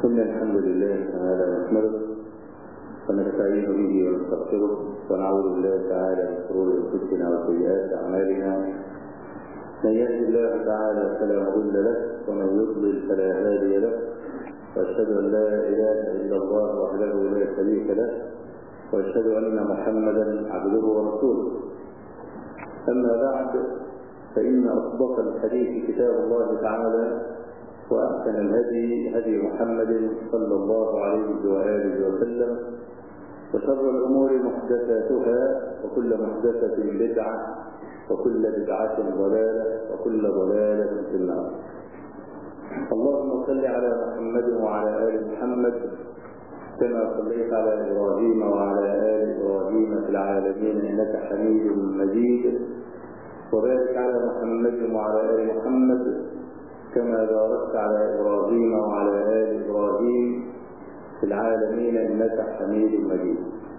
إن الحمد لله تعالى نحمده ونستعين به ونستغفره ونعوذ بالله تعالى من شرور أنفسنا وسيئات أعمالنا من يهد الله تعالى فلا مضل له ومن يضلل فلا هادي له وأشهد أن لا إله إلا الله وحده لا شريك له وأشهد أن محمدا عبده ورسوله أما بعد فإن أصدق الحديث كتاب الله تعالى وأحسن الهدي هدي محمد صلى الله عليه وآله وسلم وشر الأمور محدثاتها وكل محدثة بدعة وكل بدعة ضلالة وكل ضلالة في النار اللهم صل على محمد وعلى آل محمد كما صليت على إبراهيم وعلى آل إبراهيم في العالمين إنك حميد مجيد وبارك على محمد وعلى آل محمد كما باركت على إبراهيم وعلى آل إبراهيم في العالمين إنك حميد مجيد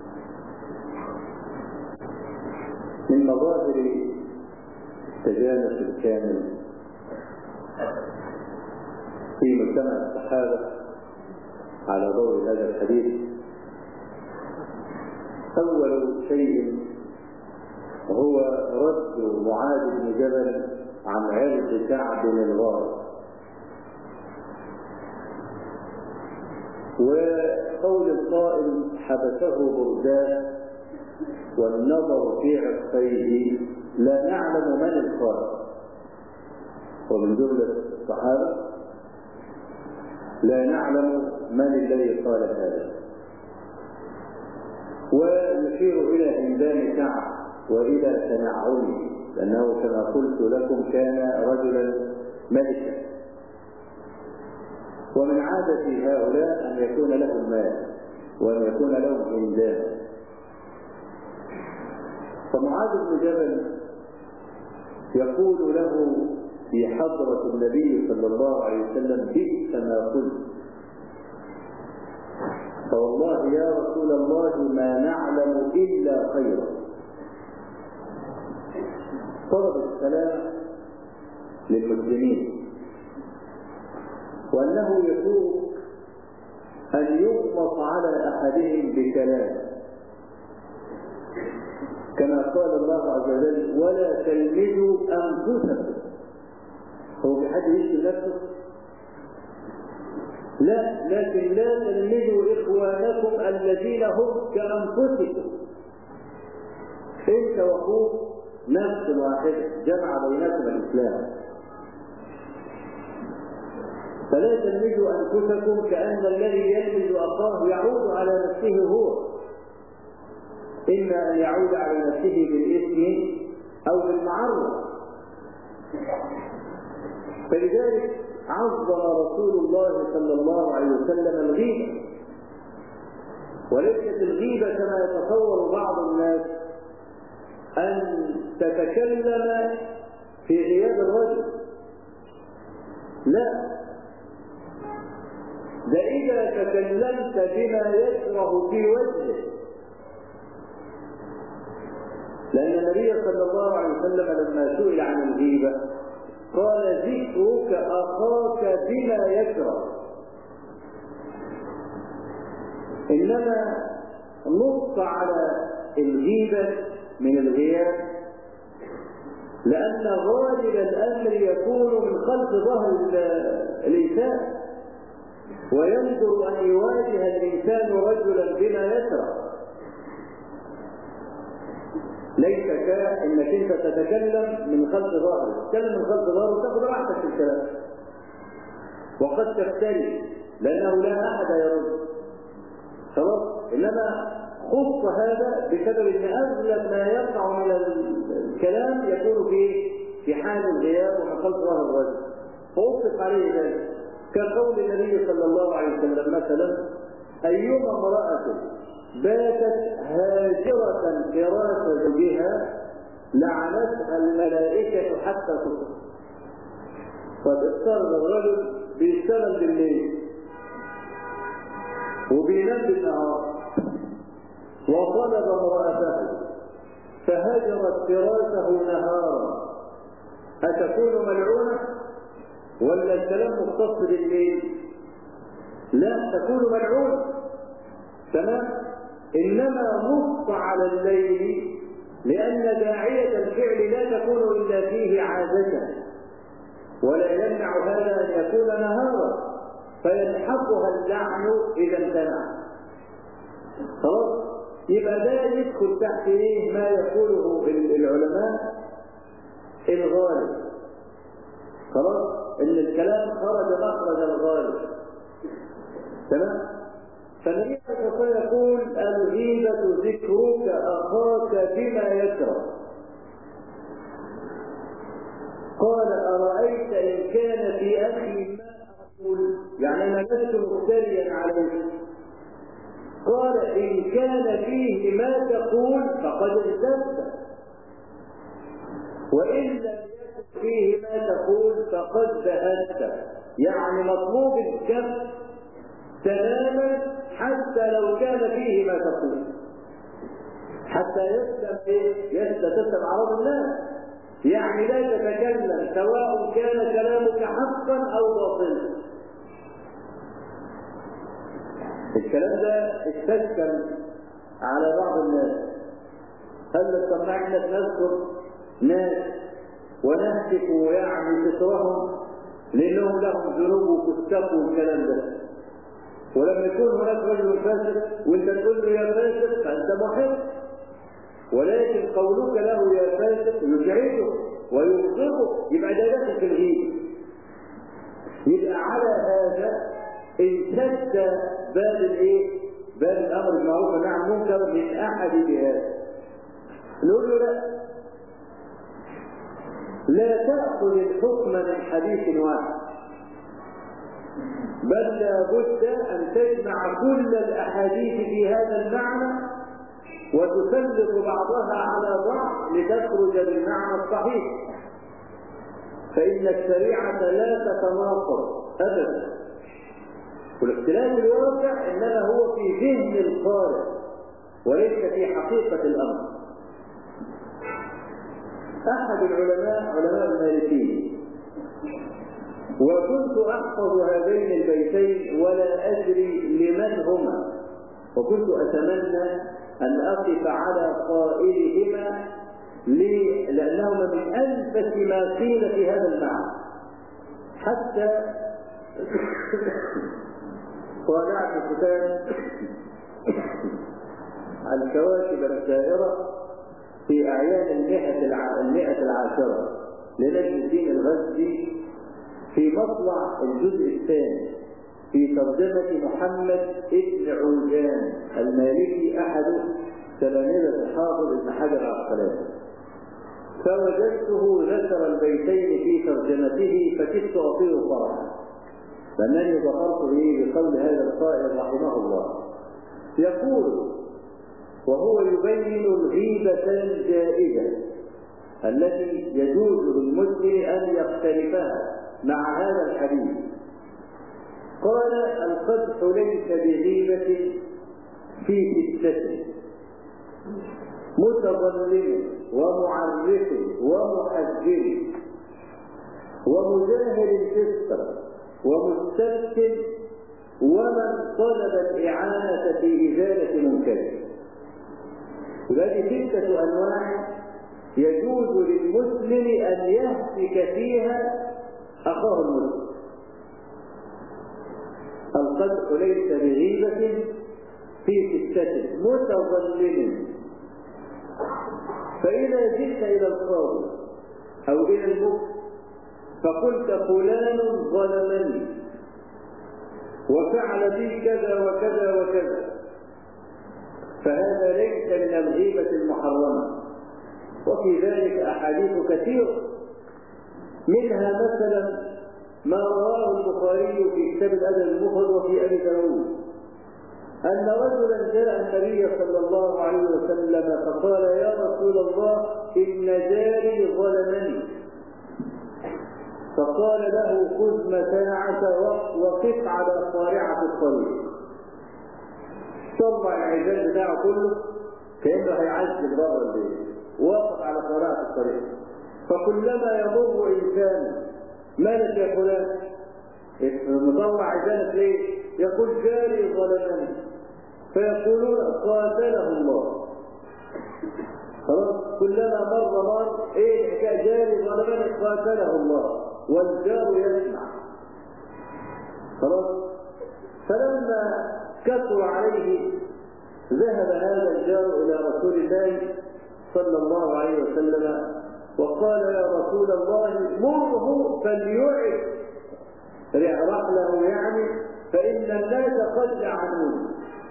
من مظاهر التجانس الكامل في مجتمع الصحابة على ضوء هذا الحديث أول شيء هو رد معاذ بن جبل عن عرض كعب الغار وقول القائل حبسه بردان والنظر في عقبيه لا نعلم من القائل ومن جملة الصحابة لا نعلم من الذي قال هذا ويشير إلى هندام كعب وإلى تنعمه لأنه كما قلت لكم كان رجلا ملكا ومن عادة هؤلاء أن يكون لهم مال وأن يكون لهم هندام فمعاذ بن جبل يقول له في حضرة النبي صلى الله عليه وسلم بئس ما قلت فوالله يا رسول الله ما نعلم إلا خيرا طلب السلام للمسلمين وأنه يسوق أن يغمط على أحدهم بكلام كما قال الله عز وجل ولا تلمزوا أنفسكم هو في حد يشتم نفسه؟ لا لكن لا تلمزوا إخوانكم الذين هم كأنفسكم أنت وأخوك نفس واحدة جمع بينكم الإسلام فلا تلمزوا أنفسكم كأن الذي يلمز أخاه يعود على نفسه هو إما أن يعود على نفسه بالإثم أو بالمعروف فلذلك عظم رسول الله صلى الله عليه وسلم الغيبة وليست الغيبة كما يتصور بعض الناس أن تتكلم في غياب الرجل لا ده إذا تكلمت بما يكره في وجهه لأن النبي صلى الله عليه وسلم لما سئل عن الغيبة قال ذكرك أخاك بما يكره إنما نص على الغيبة من الغياب لأن غالب الأمر يكون من خلف ظهر الإنسان وينظر أن يواجه الإنسان رجلا بما يكره ليس كأنك أنت تتكلم من خلف ظهره تتكلم من خلف ظهره تاخذ راحتك في الكلام وقد تفتري لأنه لا أحد يرد خلاص إنما خص هذا بسبب أن أغلب ما يقع من الكلام يكون في في حال الغياب ومن خلف ظهر الرجل فأطلق عليه ذلك كقول النبي صلى الله عليه وسلم مثلا أيما امرأة باتت هاجرة فراش زوجها لعنتها الملائكة حتى تصبح قد افترض الرجل بيشتغل بالليل وبينام بالنهار وطلب امرأته فهجرت فراشه نهارا أتكون ملعونة ولا الكلام مختص بالليل لا تكون ملعون تمام انما نص على الليل لان داعيه الفعل لا تكون الا فيه عاده ولا يمنع هذا ان يكون نهارا فيلحقها اللعن اذا امتنع خلاص يبقى ده يدخل تحت ايه ما يقوله العلماء الغالب خلاص ان الكلام خرج مخرج الغالب تمام فالنبي صلى الله عليه وسلم يقول الغيبة ذكرك أخاك بما يكره قال أرأيت إن كان في أخي ما أقول يعني أنا لست مفتريا عليه قال إن كان فيه ما تقول فقد ارتدت وإن لم يكن فيه ما تقول فقد ذهبت يعني مطلوب الكف تماما حتى لو كان فيه ما تقول حتى يسلم ايه؟ يسلم تسلم اعراض الناس يعني لا تتكلم سواء كان كلامك حقا او باطلا الكلام ده استشكل على بعض الناس هل سمعنا نذكر ناس ونهتك يعني سترهم لانهم لهم ذنوب وفسقوا والكلام ده ولما يكون هناك رجل فاسق وانت تقول له يا فاسق فانت محب ولكن قولك له يا فاسق يزعجه ويغضبه يبقى ده داخل في الغيب يبقى على هذا امتد باب الايه؟ باب الامر بالمعروف والنهي عن المنكر من احد بهذا نقول له لا لا تاخذ الحكم من حديث واحد بل لابد ان تجمع كل الاحاديث في هذا المعنى وتسلط بعضها على بعض لتخرج بالمعنى الصحيح فان الشريعه لا تتناقض ابدا والاختلاف الواقع انما هو في ذهن القارئ وليس في حقيقه الامر احد العلماء علماء المالكيه وكنت احفظ هذين البيتين ولا ادري لمن هما وكنت اتمنى ان اقف على قائلهما لي لانهما من انفس ما قيل في هذا المعنى حتى طالعت كتاب الكواكب السائرة في أعياد المئة الع... المئة العاشرة لنجم الدين الغزي في مطلع الجزء الثاني في ترجمة محمد ابن عوجان المالكي أحد تلاميذ الحافظ ابن حجر العسقلاني فوجدته ذكر البيتين في ترجمته فكدت أطير فرحا لأنني ظفرت به بقول هذا القائل رحمه الله يقول وهو يبين الغيبة الجائزة التي يجوز للمسلم أن يقترفها مع هذا الحديث قال القدح ليس بغيبة في ستة متظلم ومعرف ومحذر ومجاهل فسقا ومستبكر ومن طلب الإعانة في إزالة منكر هذه ستة أنواع يجوز للمسلم أن يهتك فيها أخاه المسلم القدح ليس بغيبة في ستة متظلم فإذا جئت إلى القاضي أو إلى المفتي فقلت فلان ظلمني وفعل بي كذا وكذا وكذا فهذا ليس من الغيبة المحرمة وفي ذلك أحاديث كثيرة منها مثلا ما رواه البخاري في كتاب الأدب المفرد وفي أبي داود أن رجلا جاء النبي صلى الله عليه وسلم فقال يا رسول الله إن جاري ظلمني فقال له خذ متاعك وقف على قارعة الطريق طلع العزال بتاعه كله كأنه هيعذب بره البيت وقف على قارعة الطريق فكلما يمر إنسان مالك يا فلان المطوع عشانك ليه؟ يقول جاري ظلمني فيقولون قاتله الله خلاص كلما مر مر ايه الحكايه جاري ظلمني قاتله الله والجار يسمع خلاص فلما كثر عليه ذهب هذا الجار الى رسول الله صلى الله عليه وسلم وقال يا رسول الله مره فليعد رحله يعني فإن الناس قد لعنوه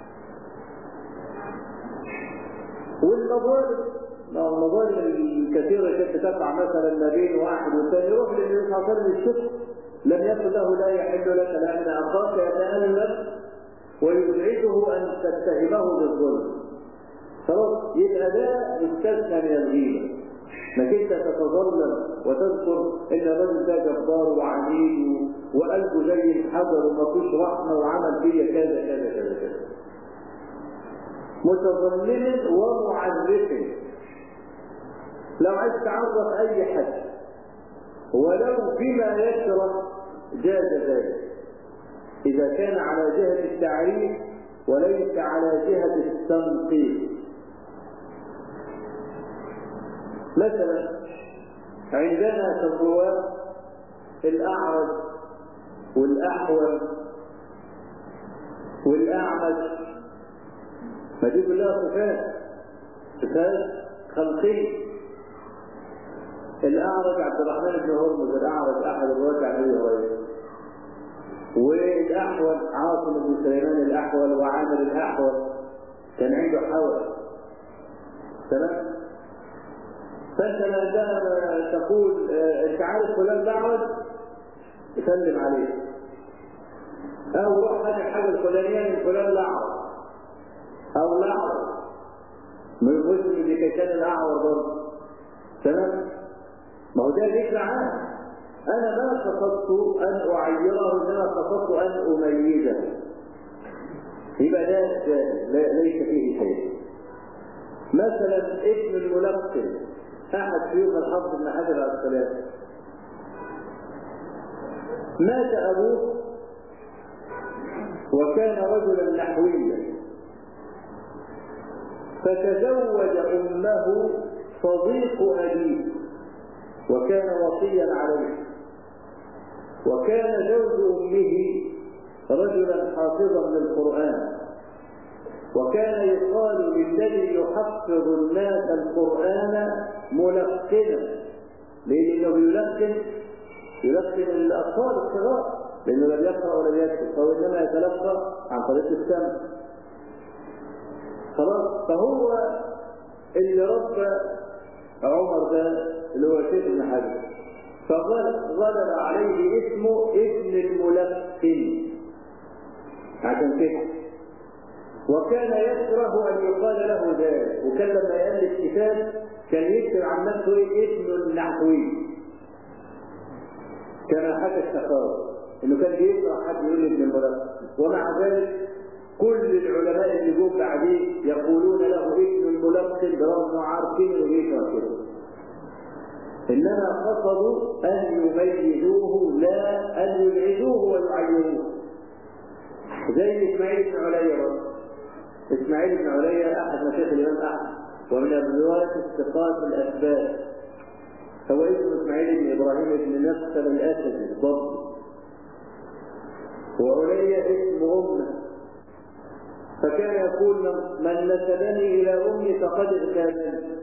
والمظالم المظالم الكثيرة التي تقع مثلا ما بين واحد والثاني يروح للنبي صلى الله عليه وسلم الشكر لم يكن له لا يحل لك لأن أخاك يتألم ويزعجه أن تتهمه بالظلم خلاص يبقى ده مستثنى من الغيبة انك انت تتظلم وتذكر ان الرجل ده جبار وعنيد وقلبه زي الحجر وما فيش رحمه وعمل فيا كذا كذا كذا كذا متظلم ومعرف لو عايز تعرف اي حد ولو بما يكره جاز ذلك اذا كان على جهه التعريف وليس على جهه التنقيح مثلا عندنا في الرواه الاعرج والاحول والاعمج ما دي كلها صفات صفات خلقيه الاعرج عبد الرحمن بن هرمز الاعرج احد الرواة عن ابي هريره والاحول عاصم بن سليمان الاحول وعامر الاحول كان عنده حول تمام فانت عندما تقول انت عارف فلان الاعرج سلم عليه او روح هات الحاجه الفلانيه من فلان الاعرج او الاعرج من مسلم اللي كان الاعور برضه تمام ما هو ده ذكر عام انا ما قصدت ان اعيره انما قصدت ان اميزه يبقى ده ليس فيه شيء مثلا ابن الملقن احد شيوخ الحافظ بن حجر العسقلاني مات ابوه وكان رجلا نحويا فتزوج امه صديق ابيه وكان وصيا عليه وكان زوج امه رجلا حافظا للقران وكان يقال للذي يحفظ الناس القران ملقنا لانه يلقن يلقن الاطفال الصغار لانه لم يقرا ولم يكتب فهو انما يتلقى عن طريق السمع خلاص فهو اللي ربى عمر ده اللي هو شيخ ابن حجر فغلب عليه اسمه ابن الملقن عشان كده وكان يكره ان يقال له ذلك وكان لما يالف كتاب كان يكتب عن نفسه ابن النحوي كما حكى السخاوي انه كان بيكره حد يقول ابن الملقن ومع ذلك كل العلماء اللي جم بعديه يقولون له ابن الملقن برغم انه عارفين انه بيكره كده انما قصدوا ان يميزوه لا ان يبعدوه ويعيروه زي اسماعيل بن عليا برضه اسماعيل بن عليا احد مشايخ الامام احمد ومن الرواة الثقات الاسباب هو اسمه اسماعيل بن ابراهيم بن نفسل الاسدي الضبي وعليا اسم امه فكان يقول من نسبني الى امي فقد اغتابني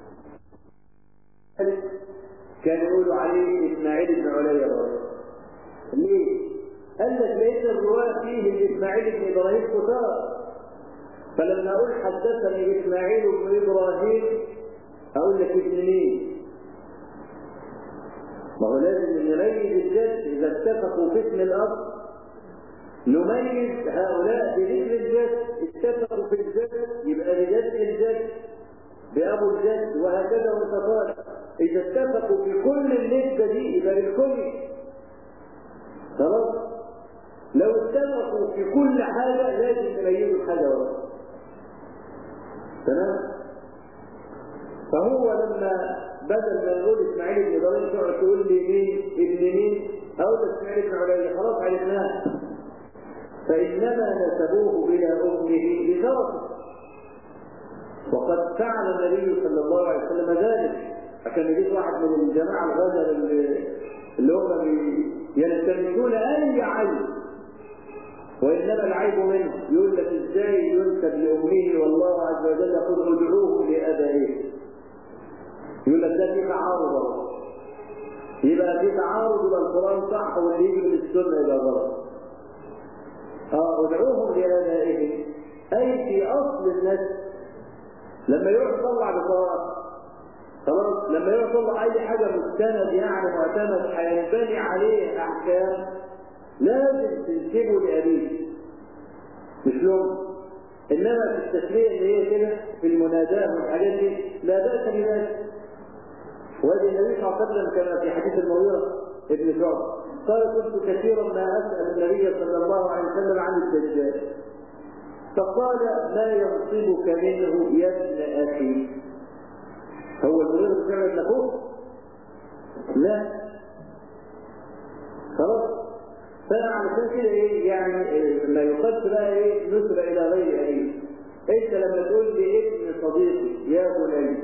كان يقول عليه اسماعيل بن عليا برضه ليه؟ قال لك ليس الرواه فيه اسماعيل بن ابراهيم كتار فلما اقول حدثني اسماعيل بن ابراهيم اقول لك ابن مين؟ ما هو لازم نميز الجد اذا اتفقوا في اسم الاب نميز هؤلاء بذكر الجد اتفقوا في الجد يبقى بجد الجد بأبو الجد وهكذا وانت طالع إذا اتفقوا في كل النسبة دي يبقى للكل خلاص لو اتفقوا في كل حاجة لازم تميزوا الحاجة واحدة تمام فهو لما بدل ما نقول اسماعيل بن ابراهيم تقعد تقول لي مين ابن مين أو ده اسماعيل بن علي خلاص عرفناه فإنما نسبوه إلى أمه لشرفه وقد فعل النبي صلى الله عليه وسلم ذلك عشان يجيب واحد من الجماعة الغزل اللي, اللي هم يلتمسون أي عيب وإنما العيب منه يقول لك إزاي ينسب لأمه والله عز وجل يقول ادعوه لآبائه يقول لك ده في تعارض يبقى في تعارض يبقى القرآن صح واللي يجي من السنة يبقى غلط اه ادعوهم لآبائهم أي في أصل النسل لما يروح يطلع بطاقة خلاص لما يروح يطلع أي حاجة مستند يعني معتمد هينبني عليه أحكام لازم تنسبه لأبيه مش لهم إنما في التسمية اللي هي كده في المناداة والحاجات دي لا بأس بذلك وادي النبي صلى الله عليه وسلم كما في حديث المغيرة ابن شعب قال كنت كثيرا ما أسأل النبي صلى الله عليه وسلم عن الدجال فقال ما ينصبك منه يا ابن أخي هو المغيرة بن ابن أخوه لا خلاص فانا علشان كده ايه يعني ما يقدس بقى ايه نسبة الى غير ابيه انت لما تقول لابن صديقي يا بني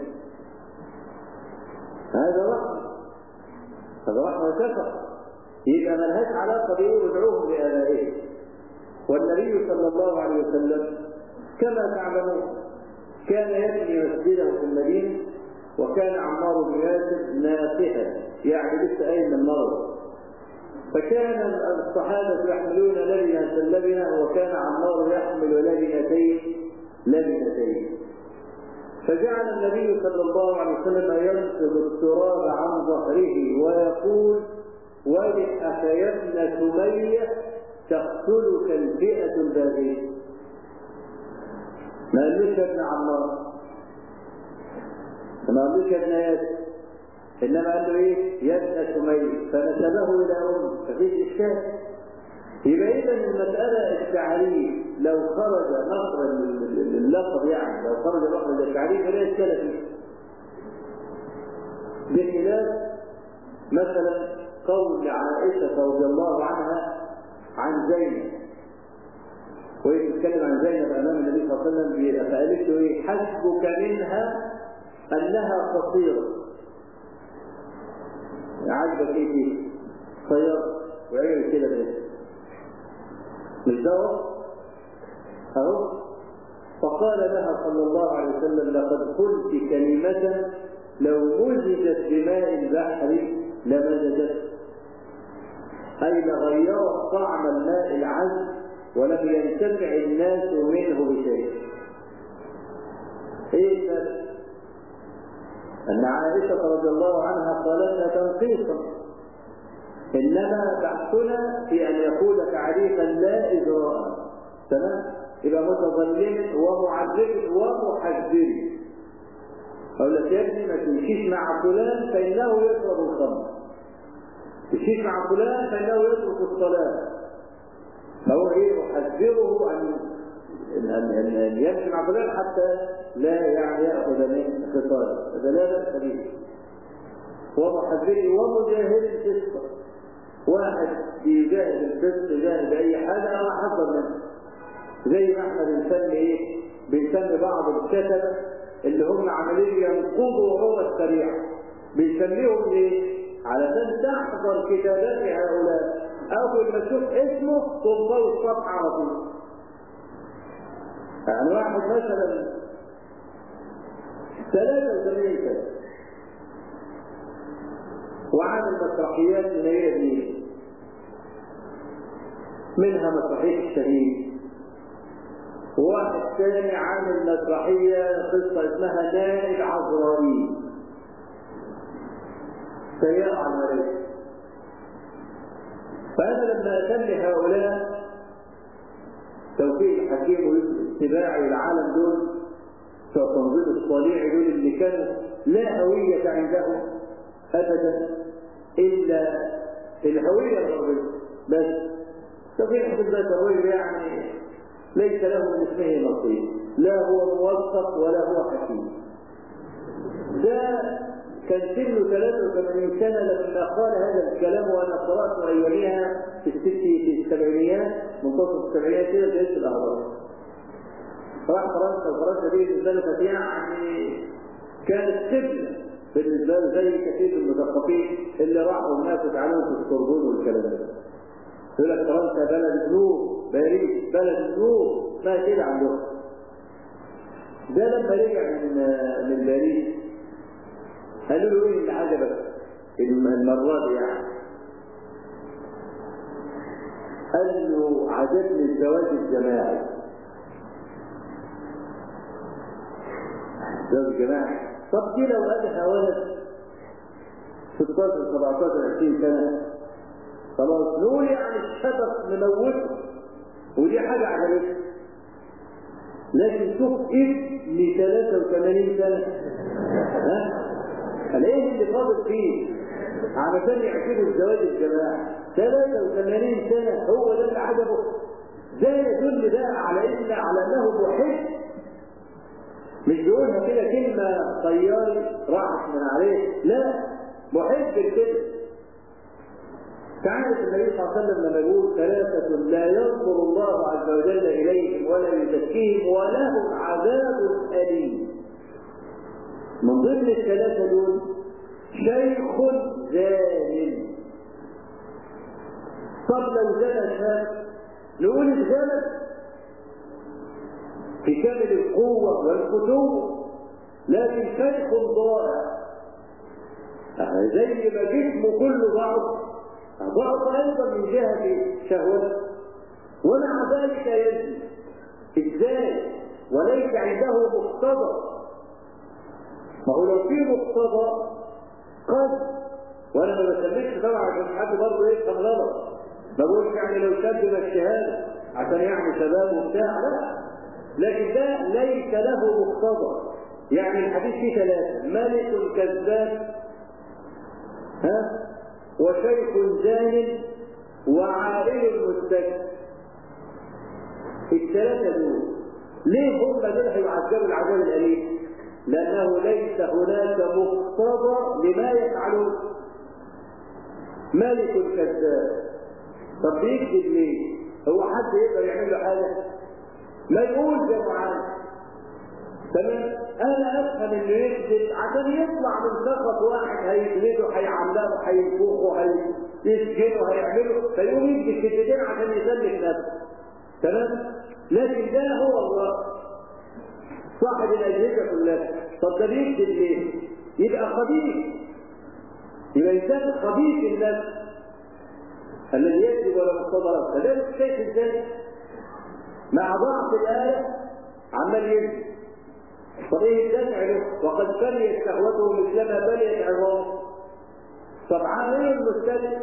هذا رحمة هذا رحمة شفقة يبقى ملهاش علاقة بإيه وادعوهم لآبائهم والنبي صلى الله عليه وسلم كما تعلمون كان يبني مسجده في المدينة وكان عمار بن ياسر نافحا يعني لسه قايم من المرض فكان الصحابة يحملون لبنة اللبنة وكان عمار يحمل لبنتين لبنتين فجعل النبي صلى الله عليه وسلم ينصب التراب عن ظهره ويقول ولد أخي ابن سمية تقتلك الفئة الباغية ما قالوش يا ابن عمار ما قالوش يا ابن ياسر انما قال له ايه يا ابن سمية فنسبه الى ام ففيش اشكال يبقى اذا المساله التعريف لو خرج مخرج اللقب يعني لو خرج مخرج التعريف فلا اشكال فيه بخلاف مثلا قول عائشه رضي الله عنها عن زينب وهي تتكلم عن زينب امام النبي صلى الله عليه وسلم فقالت له ايه حسبك منها انها قصيره عاجبك ايه فيه طيب وعمل كده بس مش ده اهو فقال لها صلى الله عليه وسلم لقد قلت كلمة لو مزجت بماء البحر لمزجت أي لغيرت طعم الماء العذب ولم ينتفع الناس منه بشيء. ايه الفرق؟ أن عائشة رضي الله عنها قالتها تنقيصا إنما بحثنا في أن يقول تعريفا لا إجراء تمام يبقى متظلم ومعذب ومحذر أقول لك يا ابني ما تمشيش مع فلان فإنه يشرب الخمر تمشيش مع فلان فإنه يترك الصلاة فهو إيه أحذره أن أن أن أن يمشي مع فلان حتى لا يعني يأخذ من خصال هذا لا بأس به ومحذره ومجاهد الفسق واحد بيجاهد الفسق جاهد أي حاجة أنا حذر منه زي ما احنا بنسمي ايه؟ بنسمي بعض الكتبة اللي هم عمالين ينقضوا عروض الشريعة بنسميهم ايه؟ علشان تحضر كتابات هؤلاء أول ما تشوف اسمه تنطوي الصفحة على طول يعني واحد مثلا 83 سنة وعامل مسرحيات من هي دي منها مسرحية الشهيد وواحد ثاني عامل مسرحية قصة اسمها نائب عزرائيل سيئة عملية فأنا لما أسمي هؤلاء توفيق الحكيم واتباعي العالم دول بتوع تنظيم الصالح دول اللي كانوا لا هوية عندهم أبدا إلا الهوية الغربية بس توفيق الحكيم ده الرجل يعني ليس له من اسمه نصيب لا هو موفق ولا هو حكيم ده كان سنه 83 سنة لما قال هذا الكلام وأنا قرأت أيامها في الست في السبعينيات منتصف السبعينيات كده في الأهرام راح فرنسا وفرنسا دي بالنسبة له كانت يعني كانت سجن بالنسبة له زي كثير من المثقفين اللي راحوا هناك وتعلموا في السوربون والكلام ده يقول لك فرنسا بلد نور باريس بلد نور ما كده عندهم ده لما رجع من من باريس قالوا له ايه اللي عجبك المرة دي يعني قال له عجبني الزواج الجماعي الزواج الجماعي طب دي لو قالها ولد 16 17 20 سنة خلاص نقول يعني الشبك مموته ودي حاجة عجبتني لكن شوف ابن 83 سنة ها الايه اللي فاضل فيه علشان يعتبروا الزواج الجماعي 83 سنة هو ده اللي عجبه ده يدل بقى على ان على انه محب مش بيقولها كده كلمة طياري راحت من عليه لا محب كده تعرف النبي صلى الله عليه وسلم لما يقول ثلاثة لا ينظر الله عز وجل إليهم ولا يزكيهم ولهم عذاب أليم من ضمن الثلاثة دول شيخ زان طب لو زنى شاب نقول الزمن في كامل القوة والفتوة لكن شيخ ضائع زي ما جسمه كله ضعف ضعف ايضا من جهه شهوته ومع ذلك يزني ازاي وليس عنده مقتضى ما هو لو في مقتضى قد وانا ما بسميش طبعا عشان حد برضه يفهم غلط ما بقولش يعني لو شاب الشهاده عشان يعمل شباب وبتاع لا لكن ده ليس له مقتضى يعني الحديث فيه ثلاثه ملك كذاب ها وشيخ زان وعائل مستكبر الثلاثة دول ليه هم دول هيعذبوا العذاب الأليم؟ لأنه ليس هناك مقتضى لما يفعلون مالك كذاب طب بيكذب ليه؟ هو حد يقدر يعمل له حاجة؟ ما يقول زي معاذ تمام انا افهم انه يكذب عشان يطلع من سقط واحد هيجلده هيعلمه هينفخه هيسجنه هيعمله فيقوم يكذب كذبتين عشان يسلك نفسه تمام لكن ده هو الله صاحب الاجهزه كلها طب ده بيكذب ليه؟ يبقى خبيث يبقى انسان خبيث النفس الذي يكذب ولا مقتضى فده شايف ازاي؟ مع ضعف الايه عمال يكذب طب ايه الدفع له؟ وقد بليت شهوته مثلما بليت عظامه. طب عامل المستدل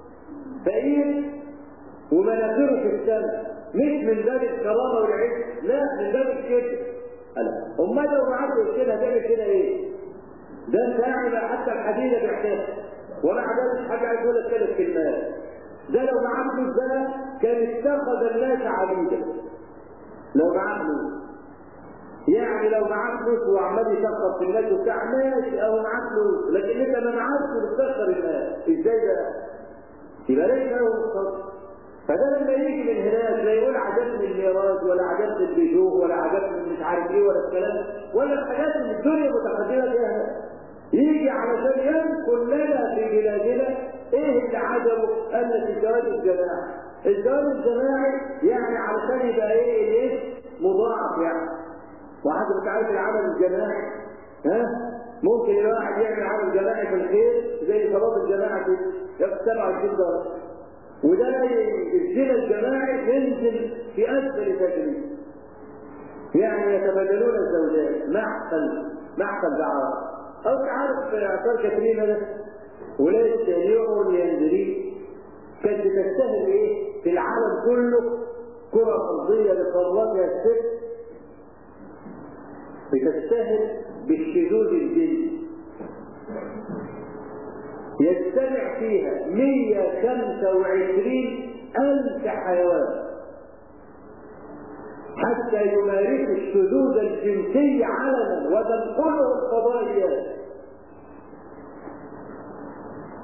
فقير ومناخيره في السماء مش من باب الكرامه والعز لا من باب الكذب. امال لو معاك كده هتعمل كده ايه؟ ده انت قاعد حتى الحديده بيحتاج ومع ذلك حاجه عايز اقول لك ثلاث كلمات. ده لو معاك فلوس بقى كان اتخذ الناس عبيدا. لو معاك فلوس يعني لو معاك فلوس وعمال يسخر في الناس وبتاع ماشي او معاك فلوس لكن انت ما معكش بتسخر الناس ازاي بقى؟ يبقى ليس له مقصد فده لما يجي من هناك لا يقول عجبني الميراث ولا عجبني البيجو ولا عجبني مش عارف ايه ولا الكلام ولا الحاجات اللي الدنيا متقدمه فيها يجي علشان ينقل لنا في بلادنا ايه اللي عجبه؟ قال لك الزواج الجماعي الزواج الجماعي يعني علشان يبقى ايه الايه؟ مضاعف يعني واحد مش عارف العمل الجماعي ها ممكن الواحد يعمل عمل جماعي في الخير زي صلاه الجماعه كده ياخد 27 درجه وده الزنا الجماعي ينزل في اسفل تجريب يعني يتبادلون الزوجات معقل معقل بعض او تعرف في اعصار كاترينا ده ولايه ليون ينزلين كانت بتستهل ايه في العالم كله كره ارضيه لقاراتها الست بتستهل بالشذوذ الجنسي يجتمع فيها 125 ألف حيوان حتى يمارس الشذوذ الجنسي علنا وتنقله الفضائيات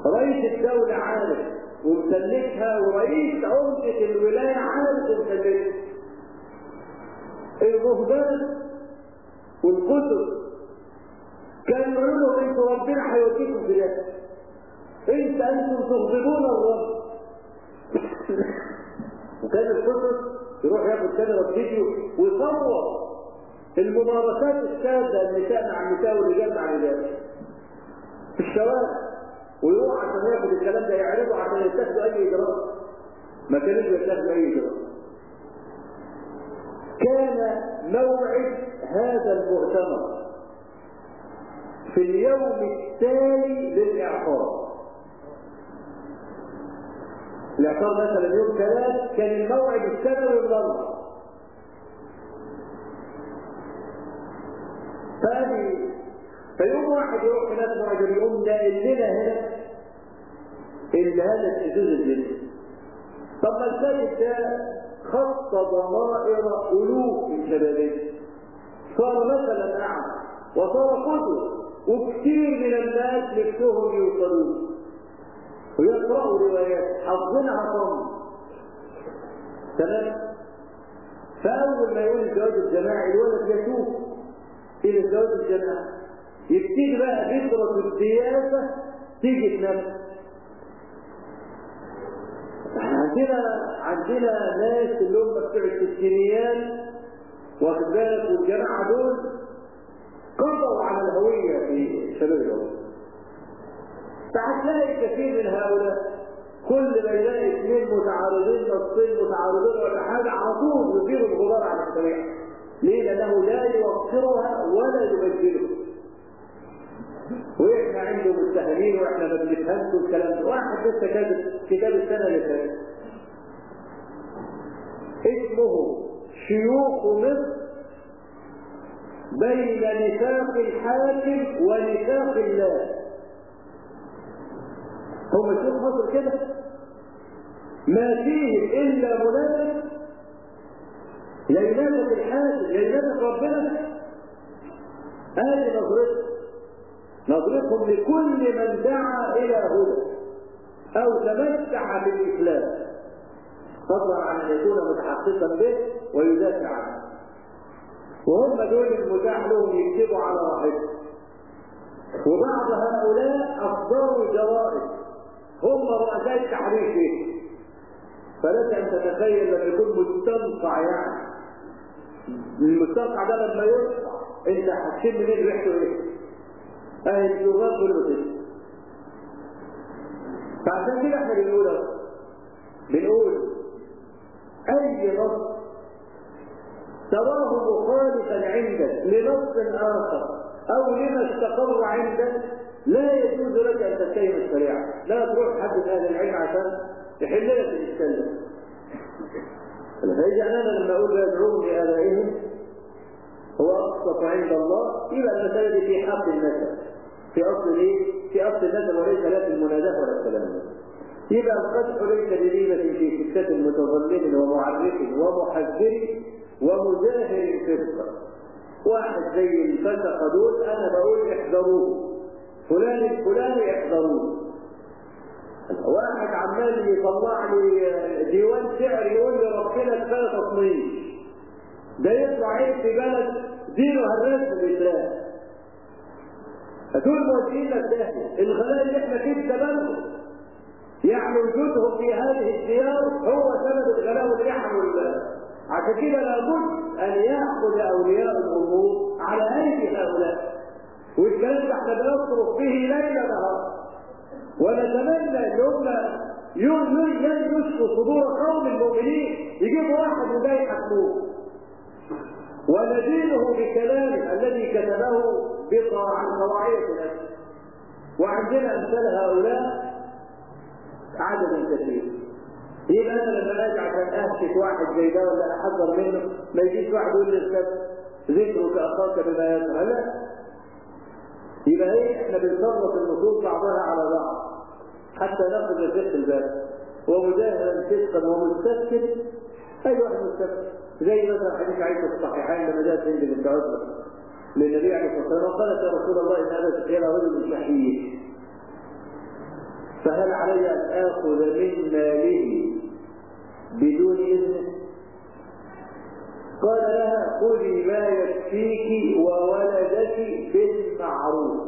رئيس الدولة عارف ومسلكها ورئيس عمدة الولاية عارف ومسلكها الرهبان والكتب كانوا يقولوا انتوا ربنا هيوديكم في ده انت انتم تغضبون الرب وكان الكتب يروح ياخد كاميرا فيديو ويصور الممارسات الشاذة النساء مع النساء والرجال مع الرجال في الشوارع ويروح عشان ياخد الكلام ده يعرضه عشان يتخذوا اي اجراء ما كانوش يتخذوا اي اجراء كان موعد هذا المؤتمر في اليوم التالي للاعصار الاعصار مثلا يوم ثلاث كان الموعد السنوي الاربع فهذه فيوم واحد يروح هناك معجب يقوم ناقل لنا هنا اللي هذا الحدود الجنس طب ما السيد ده خط ضمائر الوف من شبابه صار مثلا اعمى وصار قدوه وكثير من الناس نفسهم يوصلون ويقرأوا روايات حافظينها صم تمام فأول ما يقول الزواج الجماعي الولد يشوف إلى الزواج الجماعي يبتدي بقى فكرة السياسة تيجي في نفسه احنا عندنا عندنا ناس اللي هم بتوع الستينيات واخد بالك والجماعة دول قضوا على الهوية في شباب الأرض فهتلاقي كثير من هؤلاء كل ما يلاقي اثنين متعارضين نصين متعارضين ولا حاجة على طول يثير الغبار على الشريعة ليه؟ لأنه لا يوقرها ولا يبدلها واحنا عنده متهمين واحنا ما بنفهمش الكلام ده واحد لسه كاتب كتاب السنه اللي فاتت اسمه شيوخ مصر بين نفاق الحاكم ونفاق الله هم شيوخ مصر كده ما فيه الا منافق لا ينافق الحاكم لا ينافق ربنا هذه نظرته نظرتهم لكل من دعا الى هدى او تمتع بالاسلام فضلا عن ان يكون متحققا به ويدافع عنه وهم دول المتاح لهم يكتبوا على راحتهم وبعض هؤلاء اصدروا جرائد هم رؤساء التحرير فيه فلك ان تتخيل لما يكون مستنقع يعني المستنقع ده لما يرفع انت هتشم منين ريحته ايه؟ اهل اللغات كله فعشان كده احنا بنقول بنقول اي نص تراه مخالفا عندك لنص اخر او لما استقر عندك لا يجوز لك ان تتهم الشريعه لا تروح حد اهل العلم عشان يحل لك الاشكال ده فاذا انا لما اقول يدعوهم لابائهم هو اقسط عند الله يبقى المساله دي في حق النسب في اصل ايه؟ في اصل النسب وليس لا في المناداه ولا الكلام يبقى القدح ليس بريبة في سكة متظلم ومعرف ومحذر ومجاهر فسقا واحد زي الفسق دول انا بقول احذروه فلان الفلاني احذروه واحد عمال يطلع لي ديوان شعر يقول لي ربنا كفايه تصنيف ده يطلع عيب في بلد دينه هالناس الاسلام دول موجهين لك داخل الغلاء اللي احنا فيه سببه يعني وجودهم في هذه الديار هو سبب الغلاء واللحم والبلد عشان كده لابد ان ياخذ اولياء الامور على ايدي هؤلاء والكلام ده احنا بنصرف به ليل نهار ونتمنى ان هم ينشفوا صدور قوم المؤمنين يجيبوا واحد وده يحكموه وندينه بكلامه الذي كتبه بقى عن قواعد نفسه وعندنا امثال هؤلاء عدد كثير يبقى انا لما اجي عشان اهشك واحد زي ده ولا احذر منه ما يجيش واحد يقول لي الكتاب ذكرك اخاك بما يكره لا يبقى ايه احنا بنصرف النصوص بعضها على بعض حتى ناخذ الفقه الباب ومجاهدا فسقا ومستسكت اي واحد مستسكت زي مثلا حديث عائشه في الصحيحين لما جاءت هند بنت عتبه للنبي عليه الصلاه والسلام وقالت يا رسول الله ان هذا سقينا رجل شحيح فهل علي أن آخذ من ماله بدون إذنه؟ قال لها خذي ما يكفيك وولدك بالمعروف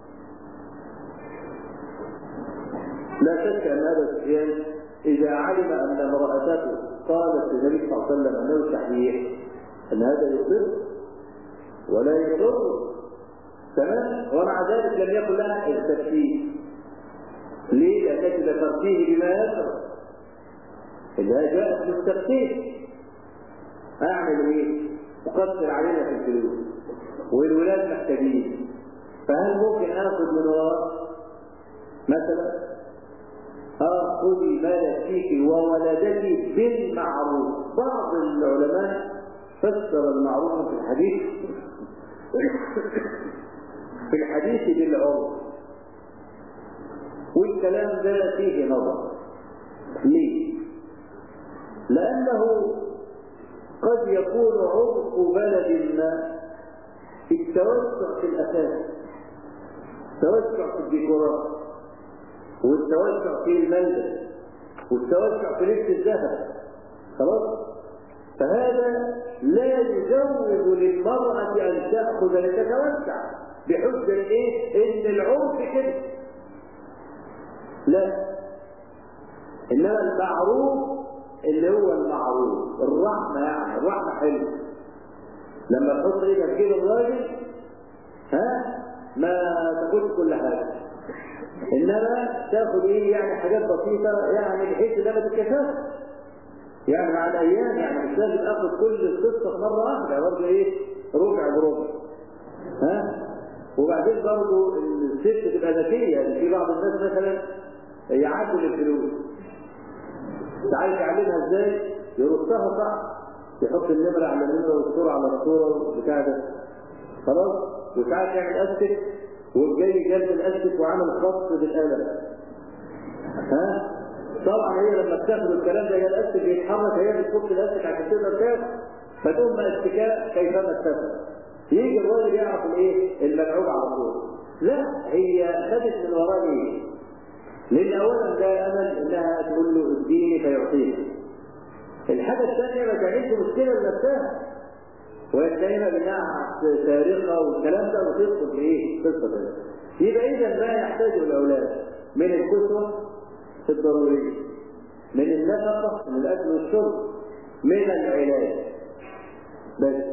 لا شك أن هذا السفيان إذا علم أن امرأته قالت للنبي صلى الله عليه وسلم أنه صحيح أن هذا يضر ولا يضر تمام ومع ذلك لم يكن لها التفكير ليه؟ لأنك ذكرتيه بما يكره إذا جاءت بالتفكير أعمل إيه؟ أقصر علينا في الفلوس والولاد محتاجين فهل ممكن آخذ من وراء مثلا اه خذي ما يكفيك وولدك بالمعروف بعض العلماء فسر المعروف في الحديث في الحديث بالعرف والكلام ده فيه نظر ليه لانه قد يكون عرف بلد ما التوسع في الاساس التوسع في الديكورات والتوسع في الملبس والتوسع في لبس الذهب خلاص فهذا لا يجوز للمرأة أن تأخذ لتتوسع بحجة إيه؟ إن العرف كده لا إنما المعروف اللي هو المعروف الرحمة يعني الرحمة حلوة لما تحط ايدك في الراجل ها ما تاخدش كل حاجة انما تاخد ايه يعني حاجات بسيطه يعني بحيث انها ما تتكسرش يعني مع الايام يعني مش لازم اخد كل القصه مره واحده برضه ايه ربع بربع ها وبعدين برضه الست تبقى ذكيه يعني في بعض الناس مثلا يعدل الفلوس انت عايز تعلمها ازاي؟ يرصها صح يحط النمره على النمره والصوره على الصوره بتاع ده خلاص وساعات يعمل استك والجاي جنب الاستك وعمل خط بالقلم ها طبعا هي لما بتاخد الكلام ده هي الاستك بيتحرك هي بتفك الاستك عشان تقدر تاخد فتقوم استكاء كيفما اتفق يجي الراجل يعرف الايه الملعوب على طول لا هي خدت من وراه ايه لان اولا ده امل انها تقول له اديني فيعطيها الحاجه الثانيه ما كانتش مشكله لنفسها ويتهمها بانها سارقه والكلام ده وتدخل في ايه؟ قصه ده. يبقى اذا ما يحتاجه الاولاد من الكسوه الضروريه من النفقه من الاكل والشرب من العلاج بس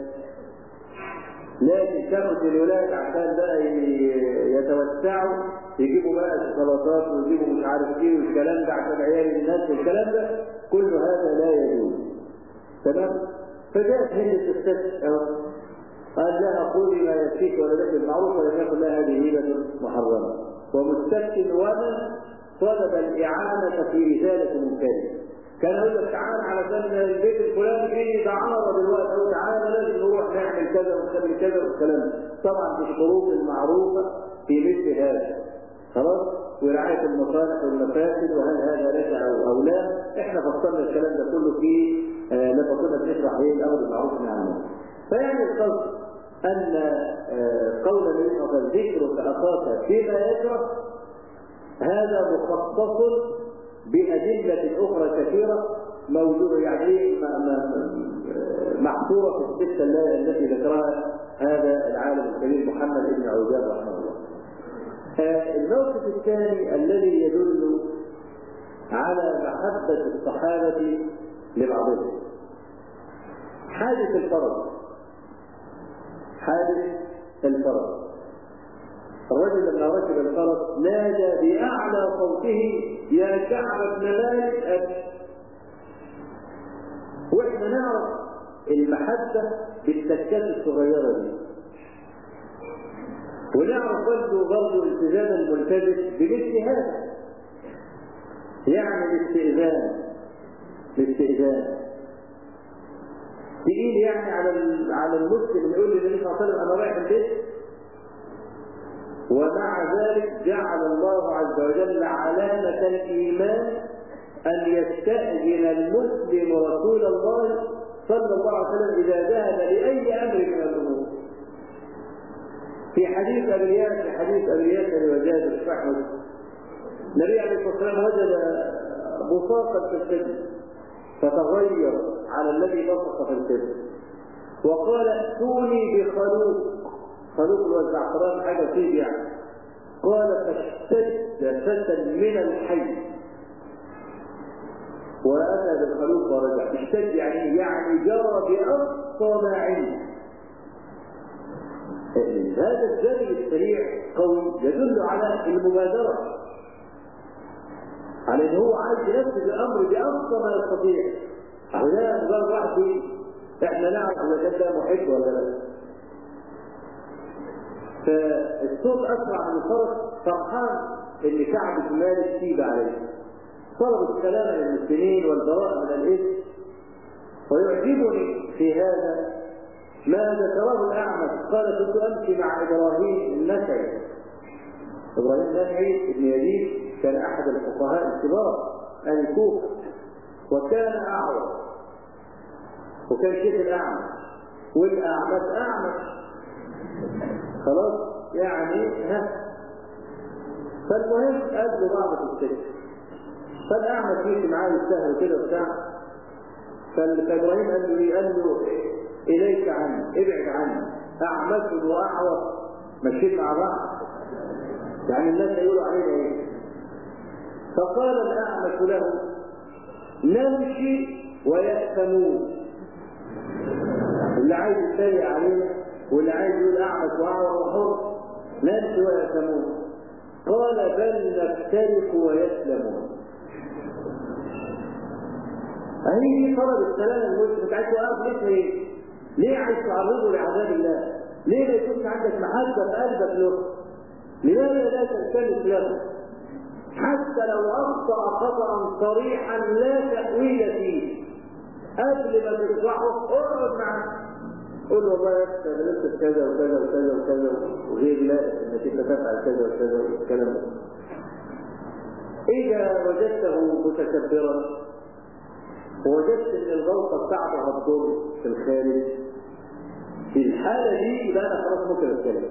لكن تاخد الولاد عشان بقى يتوسعوا يجيبوا بقى شوكولاتات ويجيبوا مش عارف ايه والكلام ده عشان عيال الناس والكلام ده كل هذا لا يجوز تمام فجاءت هند الست قال لها خذي ما يكفيك ولدك بالمعروف ولم يكن لها هذه هبه محرمه ومستفتن ومن طلب الاعانه في ازاله منكره كان يقول لك تعالى علشان البيت الفلاني فيه دعاره دلوقتي او تعالى لازم نروح نعمل كذا ونعمل كذا والكلام ده طبعا بالشروط المعروفه في مثل هذا خلاص ورعايه المصالح والمفاسد وهل هذا رجع او لا احنا فصلنا الكلام ده كله في آه لما كنا بنشرح ايه الامر بالمعروف والنهي عن المنكر فيعني القصد ان آه قول النبي صلى الله عليه وسلم ذكرك اخاك فيما يكره هذا مخصص بأدلة أخرى كثيرة موجودة يعني محصورة في الستة التي ذكرها هذا العالم الكبير محمد بن عوجان رحمه الله. الموقف الثاني الذي يدل على محبة الصحابة لبعضهم حادث الفرج حادث الفرج الرجل لما ركب الفرس نادى بأعلى صوته يا كعب بن مالك أبي واحنا نعرف المحبة بالتكات الصغيرة دي ونعرف برضه برضه التزام الملتزم بمثل هذا يعني الاستئذان الاستئذان تقيل يعني على على المسلم يقول للنبي صلى الله عليه وسلم انا رايح البيت ومع ذلك جعل الله عز وجل علامة الإيمان أن يستأذن المسلم رسول الله صلى الله عليه وسلم إذا ذهب لأي أمر من الأمور. في حديث أبي في حديث أبي ياسر وجاد الصحوة النبي عليه الصلاه والسلام وجد بصاقا في السجن فتغير على الذي بصق في السجن وقال ائتوني بخلوق خلوق والزعفران حاجه فيه يعني قال فاشتد فتى من الحي واتى بالخلوق ورجع اشتد يعني يعني جرى باقصى ما عنده هذا الجري السريع قوي يدل على المبادرة على ان هو عايز ينفذ الامر باقصى ما يستطيع وده مجرد واحد يقول احنا نعرف اذا كان ده محب ولا لا فالصوت اسرع من الفرس فرحان ان كعب بن مالك تيب عليه طلب السلامه للمسلمين والبراءه من الاثم ويعجبني في هذا ما ذكره الأعمش قال كنت أمشي مع إبراهيم النخعي إبراهيم النخعي بن يزيد كان أحد الفقهاء الكبار أهل الكوفة وكان أعور وكان شيخ الأعمش والأعمش أعمش خلاص يعني ها فالمهم قال له بعض في السجن فالأعمش مشي معاه يستاهل كده وبتاع فإبراهيم قال له إيه؟ قال له إليك عني ابعد عني أعمد وأعور مشيت مع بعض يعني الناس يقولوا علينا إيه فقال الأعمش له نمشي ويأثمون اللي عايز يتريق علينا واللي عايز يقول أعمش وأعور وحر نمشي ويأثمون قال بل نفترق ويسلمون أهي طلب السلام المسلم انت عايز توقف ليه ايه؟ ليه عايز تعرضه لعذاب الله؟ ليه ما يكونش عندك محبة في قلبك له؟ لماذا لا تلتمس له؟ حتى لو أخطأ خطأ صريحا لا تأويل فيه قبل ما تنصحه اقعد معاه قول له والله يا اخي انا لسه كذا وكذا وكذا وكذا وغير لا انك انت تفعل كذا وكذا والكلام ده. اذا وجدته متكبرا ووجدت ان الغلطه بتاعته هتضر في الخارج في الحاله دي يبقى انا خلاص ممكن اتكلم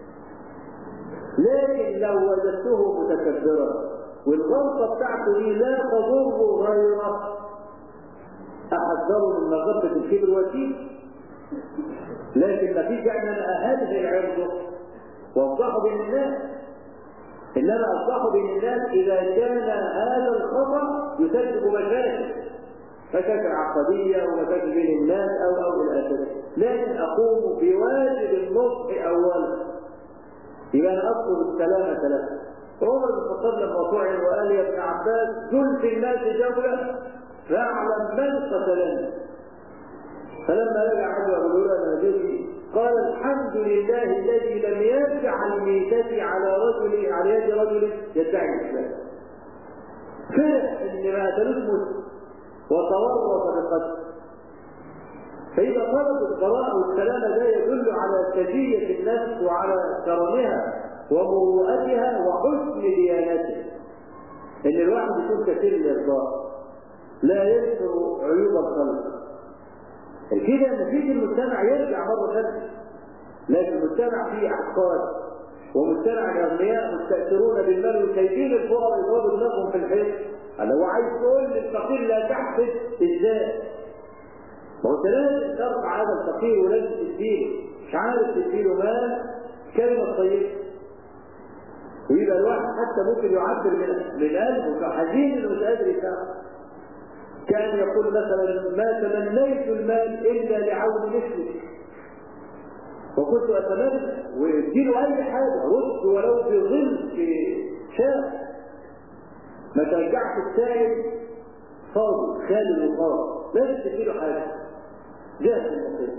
لكن لو وجدته متكبرا والغلطه بتاعته دي لا تضر غيره احذره من مغبه الكبر والكبر لكن ما فيش يعني انا اهدف عرضه وافضحه بين الناس انما افضحه بين الناس اذا كان هذا الخطا يسبب مشاكل مشاكل عقديه ومشاكل بين الناس او او الى اخره لكن اقوم بواجب النصح اولا يبقى انا اطلب السلامه له عمر بن الخطاب لما طعن وقال يا ابن عباس كل في الناس جوله فاعلم من قتلني فلما رجع عنه يقول له انا جيت قال الحمد لله الذي لم يجعل ميتتي على رجل على يد رجل يدعي الاسلام فرح ان ما قتلوش مسلم وتورط بالقتل فإذا طلب البراءة والسلامة ده يدل على سجية النفس وعلى كرمها ومروءتها وحسن ديانته إن الواحد يكون كثير الإرضاء لا يذكر عيوب الخلق كده نتيجة المجتمع يرجع مرة ثانية لكن المجتمع فيه أحقاد ومجتمع الأغنياء مستأثرون بالمال وشايفين الفقراء يضربوا دماغهم في الحيط أنا هو عايز تقول للفقير لا تحسد إزاي؟ ما هو انت لازم ترفع هذا الفقير ولازم تديله مش عارف تديله مال كلمة طيبة ويبقى الواحد حتى ممكن يعبر من من قلبه حزين انه مش قادر يساعد كان يقول مثلا ما تمنيت المال الا لعون مثلك وكنت اتمنى واديله اي حاجه رد ولو في ظل في شاب ما ترجعش السائل فاضي خالي وفاضي لازم تديله حاجه جاهز المصير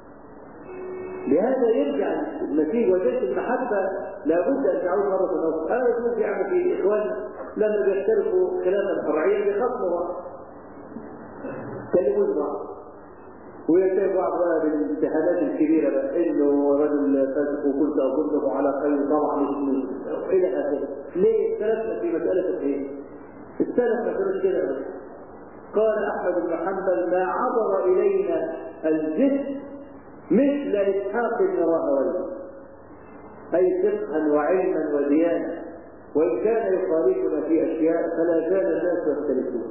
لهذا يرجع النتيجه وجدت المحبه لابد ان تعود مره اخرى انا بشوف يعني في اخواننا لما بيختلفوا خلافا فرعيا بيخصموا بعض كلموا بعض ويتبع بعض بقى بالاتهامات الكبيره بقى انه رجل فاسق وكنت اظنه على خير طبعا مش الى اخره ليه اختلفنا في مساله الايه؟ السلف ما كانوش كده بس قال احمد بن حنبل ما عبر الينا الجسم مثل اسحاق بن راهويه اي فقها وعلما وديانه وإن كان يخالفنا في أشياء فلا زال الناس يختلفون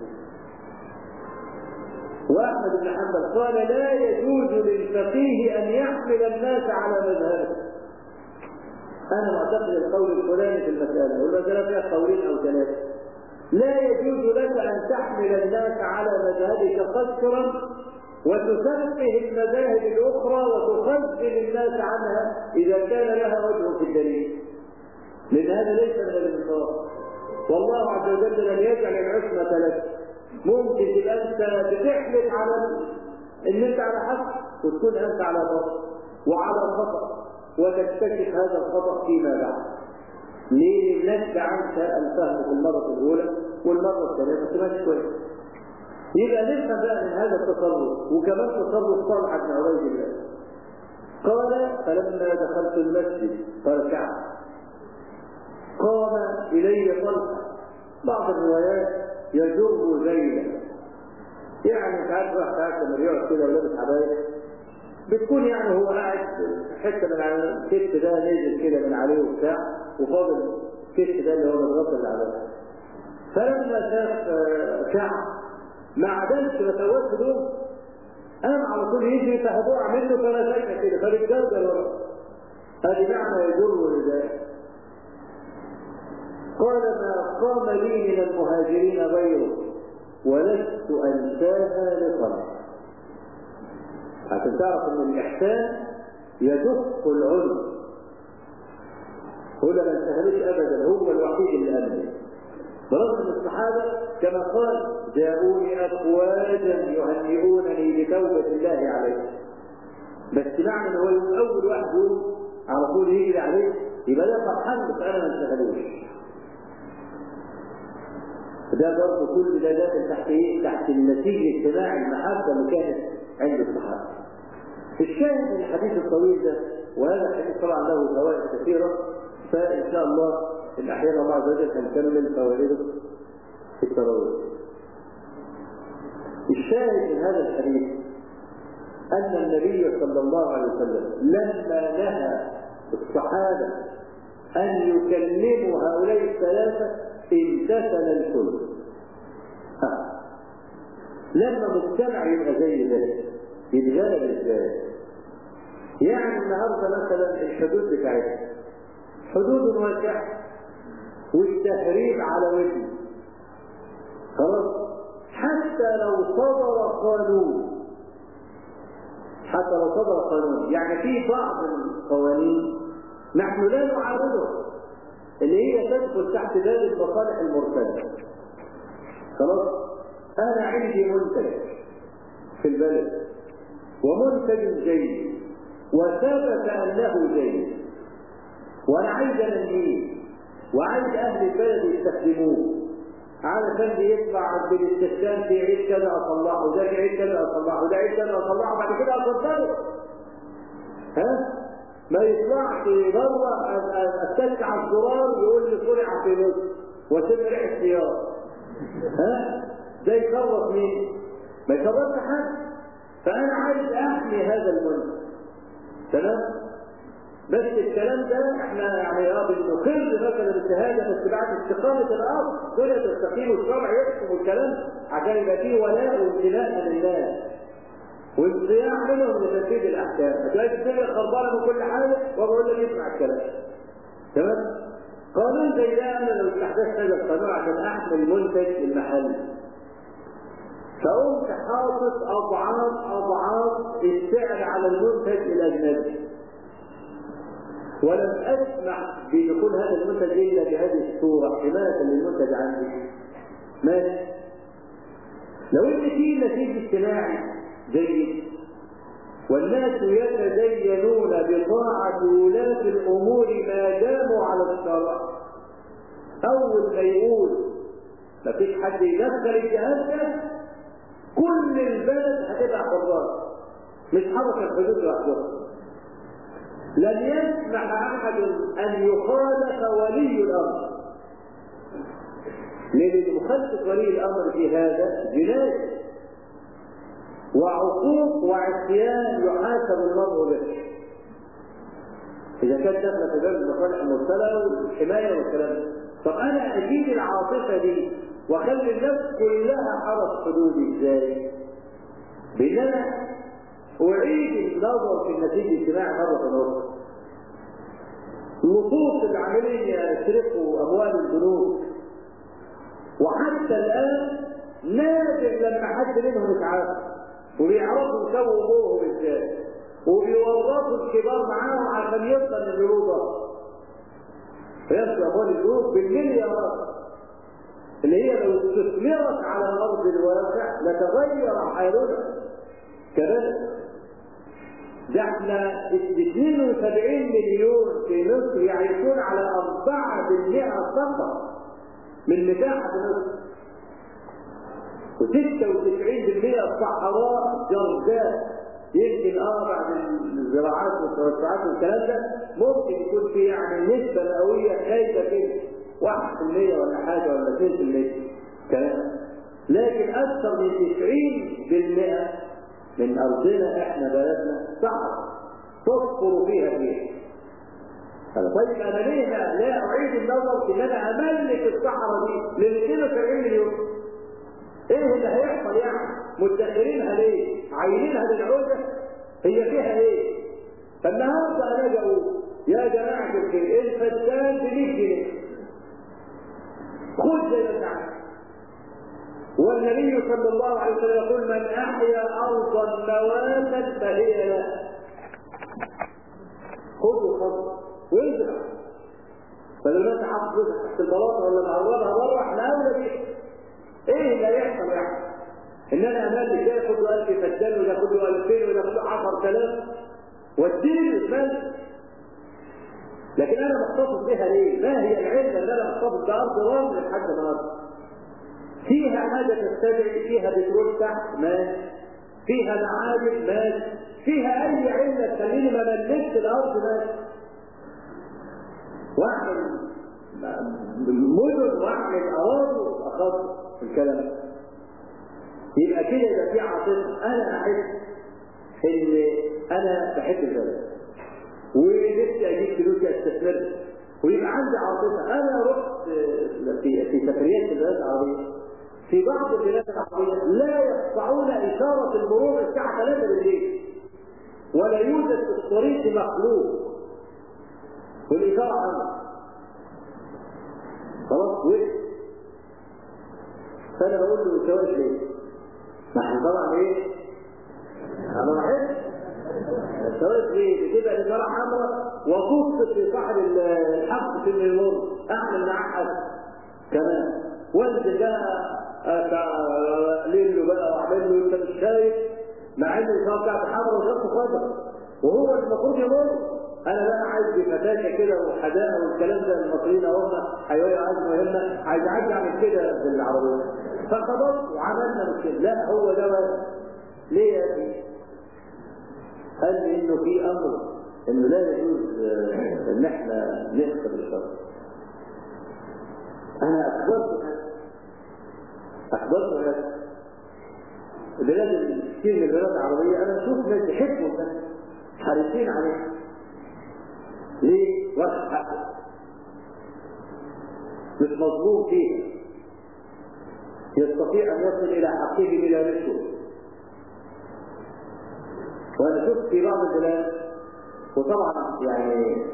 وأحمد بن حنبل قال لا يجوز للفقيه أن يحمل الناس على مذهبه أنا معتقد القول الفلاني في المسألة والمسألة فيها قولين أو ثلاثة لا يجوز لك أن تحمل الناس على مذهبك قصرا وتسفه المذاهب الأخرى وتخذل الناس عنها إذا كان لها وجه في الدليل لأن هذا ليس من الانصاف والله عز وجل لم يجعل العصمة لك ممكن تبقى أنت بتحلف على إن أنت على حق وتكون أنت على باطل وعلى خطأ وتكتشف هذا الخطأ فيما بعد ليه نشأ عنك الفهم في المرة الأولى والمرة الثانية ما تبقاش كويس يبقى نفهم بقى من هذا التصرف وكمان تصرف طلحة بن عبيد الله قال فلما دخلت المسجد قال كعب قام إلي طلحة بعض الروايات يجر زيلا يعني انت عارف واحد قاعد لما يقعد كده ولابس حبايب بتكون يعني هو قاعد حته من على الكتف ده نزل كده من عليه وبتاع وفاضل الكتف ده اللي هو الغطا اللي عليه فلما شاف كعب ما عدلش ما سواش هدوم قام على طول يجري فهدوع منه فانا ساكت كده فبتجرجر ورا هذه معنى يجر لذلك قال ما قام لي من المهاجرين غيره ولست انساها لصالح عشان تعرف ان الاحسان يدق العنف هنا ما انتهلش ابدا هو الوحيد اللي امن برغم ان الصحابه كما قال جاءوني افواجا يهنئونني بتوبه الله عليه بس معنى ان هو اول واحد يقوم على طول يجري عليه يبقى ده فرحان فانا ما انتهلوش ده برضه كل ده داخل تحت ايه؟ تحت النتيجه اجتماع المحبه اللي كانت عند الصحابه. الشاهد من الحديث الطويل ده وهذا الحديث طبعا له فوائد كثيره فان شاء الله الاحيان الله عز وجل هنكمل فوائده في التراويح. الشاهد من هذا الحديث ان النبي صلى الله عليه وسلم لما نهى الصحابه ان يكلموا هؤلاء الثلاثه امتثل الكل آه. لما مجتمع يبقى زي ده يتغلب ازاي يعني النهارده مثلا الحدود بتاعتنا حدود واسعه والتهريب على وجه خلاص حتى لو صدر قانون حتى لو صدر قانون يعني في بعض القوانين نحن لا نعارضه اللي هي تدخل تحت باب المصالح المرتده خلاص انا عندي منتج في البلد ومنتج جيد وثبت انه جيد وانا عايز انميه وعايز اهل البلد يستخدموه علشان بيطلع بالاستخدام في عيد كذا اصلحه ده في عيد كذا اصلحه ده عيد كذا اصلحه بعد كده اصدره ها ما يطلعش بره اتك على الزرار يقول لي طلع في نص وسيب ريح السيارة ها ده يخلص مين؟ ما يخلصش حد فانا عايز احمي هذا المنتج تمام؟ بس الكلام ده احنا يعني اه بنقر مثلا الشهاده بس بعد استقامه الارض دول تستقيم الشرع يحكم الكلام عشان يبقى فيه ولاء وامتلاء من الناس والصيام منهم لتنفيذ الاحكام هتلاقي الدنيا خربانه من كل حاجه وبقول لك اسمع الكلام تمام قانون زي ده انا لو استحدثت هذا القانون عشان احمي المنتج المحلي فقمت حاطط اضعاف اضعاف السعر على المنتج الاجنبي ولم اسمح بدخول هذا المنتج الا بهذه الصوره حمايه للمنتج عندي ماشي لو ان في نتيجه اجتماعي جيد والناس يتدينون بطاعة ولاة الأمور ما داموا على الشرع أول ما يقول ما فيش حد يدخل الجهاز ده كل البلد هتبقى حرات مش حركة الحدود لوحدها لن يسمح أحد أن يخالف ولي الأمر لأن مخالفة ولي الأمر في هذا جناية وعقوق وعصيان يحاسب المرء به إذا كانت داخلة في باب المصالح المرسلة والحماية والكلام طب انا اجيب العاطفه دي واخلي الناس كلها حرس حدودي ازاي؟ بان انا اعيد النظر في النتيجه الاجتماعي مره اخرى اللصوص اللي عاملين يسرقوا اموال البنوك وحتى الان نادر لما حد منهم يتعافى وبيعرفوا يسووا ابوهم ازاي وبيورطوا الكبار معاهم عشان يفضل البنوك فيبقى اموال البنوك بالمليارات اللي هي لو استثمرت على ارض الواقع لتغير حالنا كذلك ده احنا 72 مليون في مصر يعيشون على 4% فقط من مساحة مصر و96% صحراء جرداء يمكن اه بعد الزراعات والتوسعات والكلام ده ممكن يكون في يعني نسبة مئوية خايفة كده 1% ولا حاجة ولا 2% كلام لكن أكثر من 90% من أرضنا إحنا بلدنا صعب تكفر فيها فيها طيب أنا ليه لا أعيد النظر في إن أنا أملك الصحراء دي لل 72 مليون إيه اللي هيحصل يعني؟ مدخرينها ليه؟ عاينينها للعودة هي فيها إيه؟ فالنهارده أنا أجي أقول يا جماعة الخير الفدان ب 100 جنيه خد زي ما أنت عايز والنبي صلى الله عليه وسلم يقول من احيا ارضا مواتا فهي له خذوا خذ وازرع فلما انت حاطط فلوسك تحت البلاطه ولا معرضها بره احنا اولى بيها ايه اللي هيحصل يعني؟ ان انا املك ده ياخد له 1000 فدان وده ياخد له 2000 وده ياخد له 10000 واديني المال لكن انا محتفظ بها ليه؟ ما هي العله ان انا محتفظ بارض رمل لحد النهارده؟ فيها حاجة تستدعي فيها بترول تحت ماشي فيها معادن ماشي فيها أي علة تخليني ما ملكش الأرض ماشي واعمل مدن واعمل أراضي أخص في الكلام يبقى كده يبقى في عاطفة أنا أحس إن أنا بحب البلد ونفسي أجيب فلوس أستثمرها ويبقى عندي عاطفة أنا رحت في في سفريات البلاد العربية في بعض البلاد العربية لا يقطعون إشارة المرور الساعة 3 بالليل ولا يوجد في الطريق مخلوق والإشارة عامة خلاص وقف فأنا بقول له أنت واقف ليه؟ ما احنا طبعا إيه؟ أنا ما أحبش أنت واقف ليه؟ بتبقى الإشارة حمراء وتبص في صاحب الحق في المرور أعمل معاه حد كمان وانت جاء اقلل له بقى واعمل له انت مش شايف مع ان الاشاره بتاعته حمراء وشرط خضر وهو المفروض يمر انا بقى عايز بفتاشه كده وحدائق والكلام ده المصريين هم حيويه عايز مهمه عايز اعدي اعمل كده بالعربيه فخبطت وعملنا مشكله لا هو ده بقى ليه يا اخي؟ قال لي انه في امر انه لا يجوز ان احنا نخسر الشر انا اخبرت اخبرت هذا البلاد كثير من البلاد العربيه انا اشوف ناس يحبوا الناس حريصين عليه ليه؟ واخد حقه مش مظلوم فيه يستطيع ان يصل الى حقه بلا رشوه وانا شفت في بعض البلاد وطبعا يعني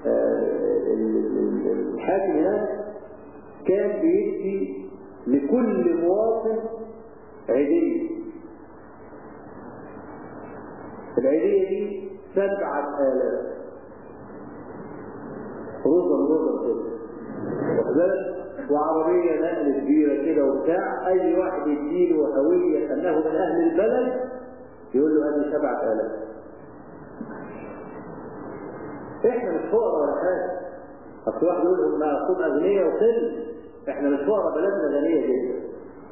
الحاكم هناك كان بيدي لكل مواطن عيدية العيدية دي سبعة آلاف روزة روزة كده وعربية نقل كبيرة كده وبتاع أي واحد يديله هوية أنه من أهل البلد يقول له هذه سبعة آلاف إحنا مش فقراء ولا حاجة أصل واحد يقول هم أصول أغنياء وقل إحنا مش فقراء بلدنا غنية جدا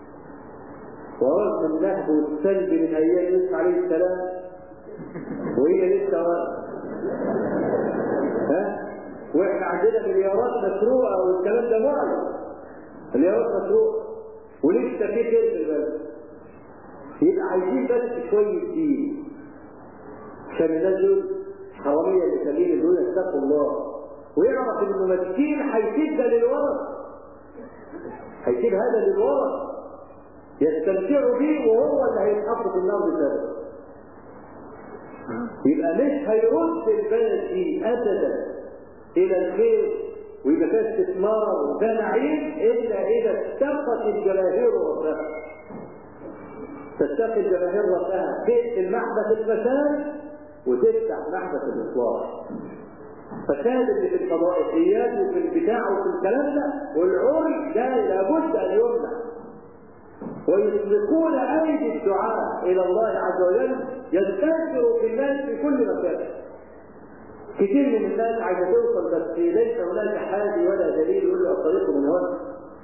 ورغم النهب والسلب من أيام يوسف عليه السلام وهي لسه ها واحنا عندنا مليارات مسروقه والكلام ده معلن مليارات مسروقه ولسه في خير في البلد يبقى عايزين بس شويه دين عشان الناس دول حراميه اللي سليم دول يتقوا الله ويعرف انه مسكين هيسد للورث هيسيب هذا للورث يستمتعوا به وهو اللي هيتحط في النار بسببه يبقى مش هيرد البلد دي ابدا الى الخير ويبقى فيها استثمار وفيها نعيم الا اذا استبقت الجماهير ربها تستقي الجماهير ربها تقتل محبس الفساد وتفتح محبس الاصلاح فساد اللي في الفضائحيات وفي البتاع وفي الكلام ده والعري ده لابد ان يمنع ويطلقون ايدي الدعاء الى الله عز وجل ينتشر في الناس في كل مكان كثير من الناس عايزه توصل بس ليس هناك حادي ولا دليل يقول له الطريق من هنا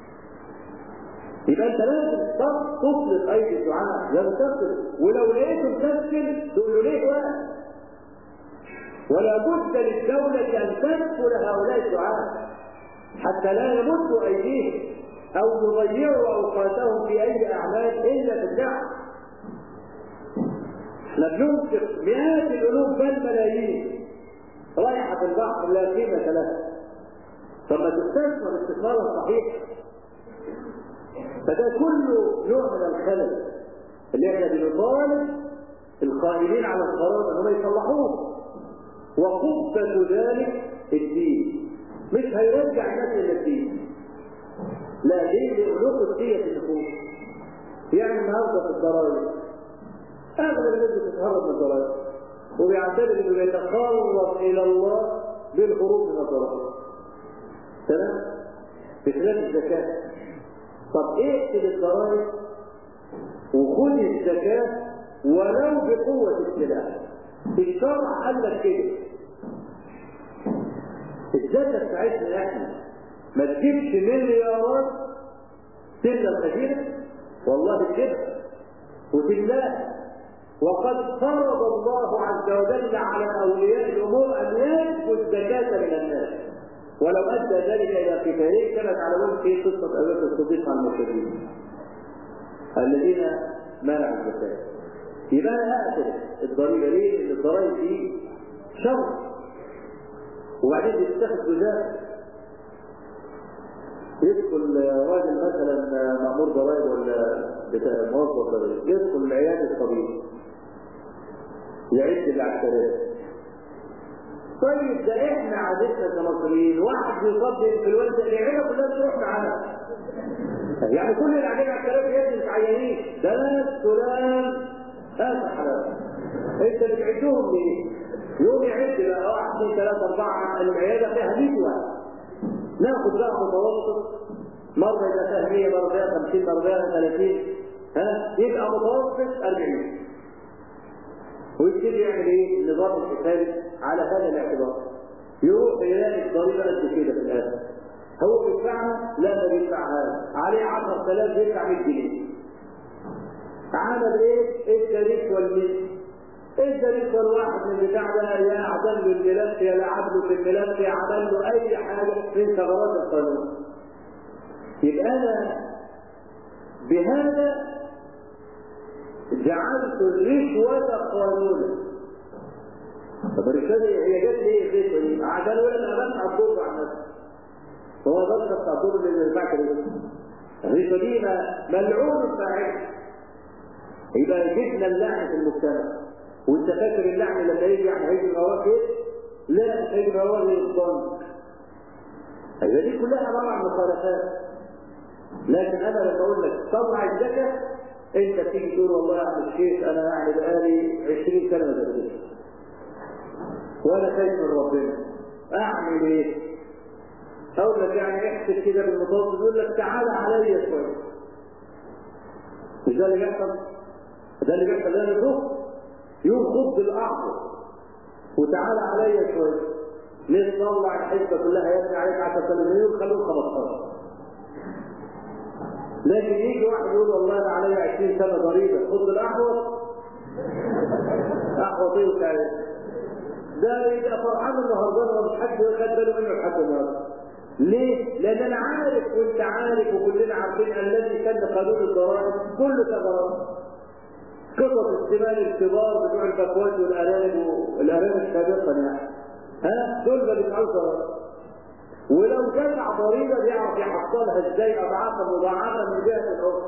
يبقى انت لازم تطلق ايدي الدعاء ينتصر ولو لقيته مكسل تقول له ليه واقف ولا بد للدولة أن تدخل هؤلاء الدعاة حتى لا يمدوا أيديهم أو يضيعوا أوقاتهم في أي أعمال إلا في الدعوة. احنا بننفق مئات الألوف بل ملايين رايحة في البحر لا قيمة لها. فما تستثمر استثمارا صحيحا. فده كله نوع من الخلل اللي احنا بنطالب القائمين على القرار انهم يصلحوه وقبة ذلك الدين مش هيرجع الناس الى الدين لا ليه لألوف الدية في النفوس يعني النهارده في الضرائب اغلب الناس بتتهرب من الضرائب وبيعتبر انه بيتقرب الى الله بالخروج من الضرائب تمام بخلاف الزكاة طب اقتل الضرائب وخذ الزكاة ولو بقوة السلاح الشرع قال لك كده الزكاة بتاعتنا احنا ما تجيبش مليارات تلك الخزينة والله كده وبالله وقد فرض الله عز وجل على اولياء الامور ان يجبوا الزكاة من الناس ولو ادى ذلك الى قتالين كما تعلمون في قصة ابي بكر الصديق عن المرتدين الذين منعوا الزكاة يبقى انا اقتل الضريبه ليه؟ لان الضرائب دي شر وبعدين بتتخذ جزاء يدخل راجل مثلا مأمور ضرائب ولا بتاع موظف ضرائب يدخل عيادة الطبيب يعد العسكريات طيب ده احنا عادتنا كمصريين واحد يصاب بالانفلونزا العيله كلها تروح معانا يعني كل اللي علينا عسكريات يد مش عيانين ده ناس فلان هذا حلال انت اللي بتعدهم ليه؟ يوم يعد بقى واحد اثنين ثلاثة أربعة العيادة فيها 100 واحد ناخد بقى متوسط مرة يبقى فيها 100 مرة فيها 50 مرة فيها 30 ها يبقى متوسط 40 ويبتدي يعمل ايه؟ النظام الحسابي على هذا الاعتبار يروح يلاقي الضريبة قد كده في الآخر هو بيدفعها؟ لا ما بيدفعهاش عليه 10000 يدفع 100 جنيه عمل ايه؟ التاريخ والمثل التاريخ والواحد من بتاع ده يا عدل له الملف يا لعب له في الملف يا عمل له اي حاجه من ثغرات القانون يبقى انا بهذا جعلت الرشوة قانونا طب الرشوة هي جت ليه الرشوة دي؟ عشان ولا انا بدفع الضر عن نفسي هو بدفع الضر اللي دفعت الرشوة دي ملعون فاعل يبقى جبنا اللعن في المجتمع وانت فاكر اللعن لما يجي يعني هيجي مواد ايه؟ لا مش هيجي مواد الظن ايوه دي كلها طبعا مخالفات لكن انا لما اقول لك طلع الزكاه انت تيجي تقول والله يا عم الشيخ انا يعني بقالي 20 سنه ما بدرسش وانا خايف من ربنا اعمل ايه؟ اقول لك يعني احسب كده بالمتوسط يقول لك تعالى عليا شويه مش ده اللي بيحصل؟ ده اللي بيحصل ده اللي يوم خد الاعظم وتعالى عليا شويه ليه تطلع الحسبه كلها يبني عليك 10 مليون خلوه 15 لكن يجي واحد يقول والله انا عليا 20 سنه ضريبه خد الاحوط احوط ايه وتعالى ده يبقى فرحان النهارده ومش حد خد باله منه لحد النهارده ليه؟ لأن أنا عارف وأنت عارف وكلنا عارفين الذي كان قانون الضرائب كله ثغرات قصص الثمان الكبار بتوع البكوات والارانب والارانب السابقه يعني ها دول ما بيدفعوش ضرائب ولو دفع ضريبه بيعرف يحصلها ازاي اضعافا مضاعفه من جهه الاخرى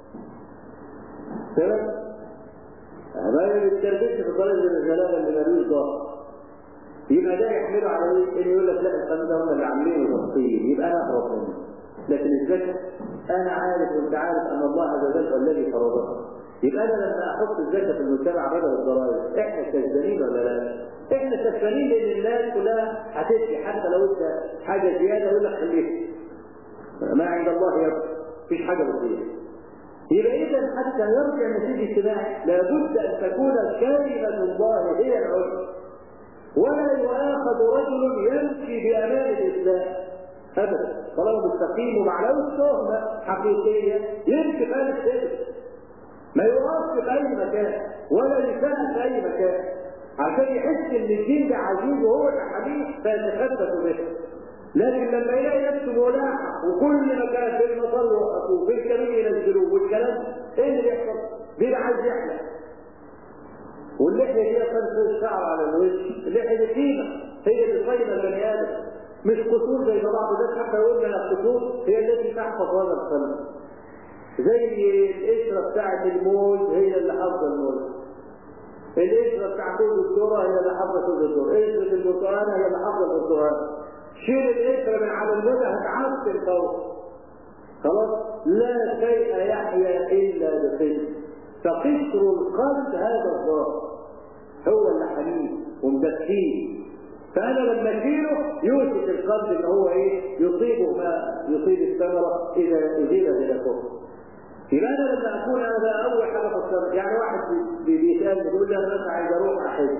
تمام ما بيتكلمش في طريق الجلاله اللي ملوش ضغط يبقى ده يحمله على ايه؟ انه يقول لك لا القانون ده هم اللي عاملينه تفصيل يبقى انا اهرب منه لكن الزكاه انا عارف وانت عارف ان الله عز وجل هو الذي فرضها يبقى انا لما احط الزكاه في المجتمع بدل الضرائب احنا كسبانين ولا لا؟ احنا كسبانين لان الناس كلها هتدفي حتى لو انت حاجه زياده يقول لك خليها ما عند الله يبقى مفيش حاجه بسيطه يبقى اذا حتى يرجع النتيجه اجتماعي لابد ان تكون كلمه الله هي العلم ولا يؤاخذ رجل يمشي بامان الاسلام ابدا طالما مستقيم ومعلوش تهمه حقيقيه يمشي في هذا السجن ما يقفش في اي مكان ولا يسال في اي مكان عشان يحس ان الدين ده عزيز وهو ده حبيب فيتخفف به لكن لما يلاقي نفسه ملاحق وكل مكان في المصلى وفي الكمين ينزلوه والكلام ايه اللي بيحصل؟ بيبقى عايز يحلق واللحيه دي اصلا الشعر على الوجه اللحيه دي قيمه هي اللي صايمه البني ادم مش قصور زي ما بعض الناس حتى يقول لنا القصور هي التي تحفظ هذا القلب زي القشره بتاعت الموز هي اللي حافظه الموز القشره بتاع كل الذره هي اللي حافظه كل الذره قشره البرتقال هي اللي حافظه البرتقال شيل القشره من على الموز هتعفن فوق خلاص لا شيء يحيا الا بقشر فقشر القلب هذا الظاهر هو اللي حنين ومدفيه فانا لما اشيله يوشك القلب ان هو ايه يصيبه ما يصيب الثمره اذا ازيل الى الكفر يبقى انا لما اكون انا ده اول حاجه فكرت يعني واحد بيسالني بيقول لي انا بس عايز اروح احج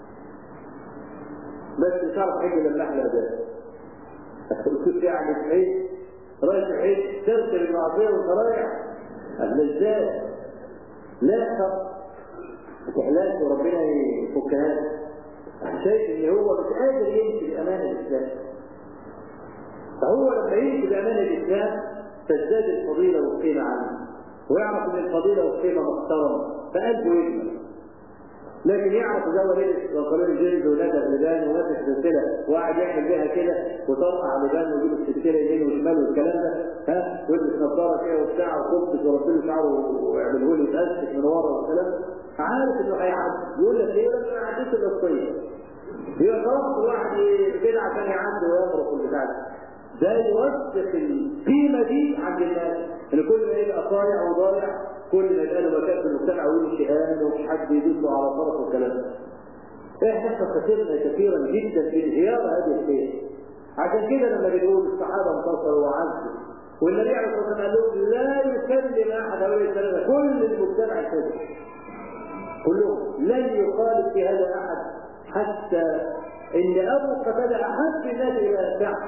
بس مش عارف احج لما احلى ده قلت يعني تحج رايح تحج تغسل المعصيه وانت رايح قال ازاي؟ لا طب استحلال وربنا يفكها شايف ان هو مش قادر يمشي بامان الاسلام فهو لما يمشي بامان الاسلام تزداد الفضيله والقيمه عنه ويعرف ان الفضيله والقيمه محترمه فقلبه يجمل لكن يعرف زي ما لبس وقالوا جلد ونزل لبان ومسك سلسله وقعد يعمل بيها كده وطرقع لبان ويجيب السلسله يمين وشمال والكلام ده ها ويلبس نظاره كده وبتاع وكبس وربط له شعره ويعمله له يتاسف من ورا والكلام عارف انه هيعدي يقول لك ايه انا عديت القصيه يبقى خلاص الواحد كده عشان يعدي ويغرق البتاع ده ده يوثق القيمه دي عند الناس ان كل ما يبقى صايع وضايع كل ما يبقى له مكان في المجتمع ويمشي امن ومش حد يدوس له على طرف والكلام ده. احنا خسرنا كثيرا جدا في انهيار هذه الخير. عشان كده لما بنقول الصحابه انتصروا وعزوا والنبي عليه الصلاه والسلام قال لهم لا يكلم احد او يكلم كل المجتمع كده. كلهم لن يخالف في هذا احد حتى ان ابو قتاده احب الناس الى سعد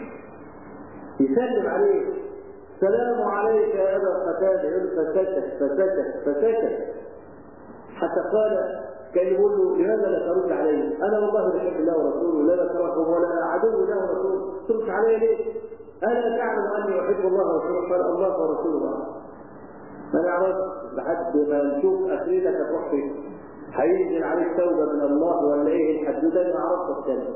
يسلم عليه السلام عليك يا ابا قتاده يقول فسكت فسكت فسكت حتى قال كان يقول له لماذا لا ترد علي؟ انا والله بحب الله ورسوله لا بكرهكم ولا عدو له ورسوله ترد علي ليه؟ الا تعلم اني احب الله ورسوله قال الله ورسوله ما نعرف لحد ما نشوف اخرتك هتروح فين هينزل عليك توبه من الله ولا ايه الحدوته ما عرفت الثاني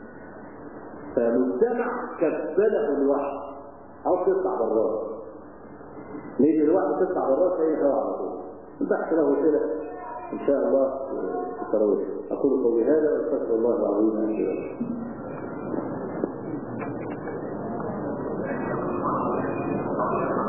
فمجتمع كبله الوحي او تطلع بالراس لان الوحي تطلع بالراس هي هوا على طول البحث له كده ان شاء الله في التراويح اقول قولي هذا واستغفر الله العظيم لي ولكم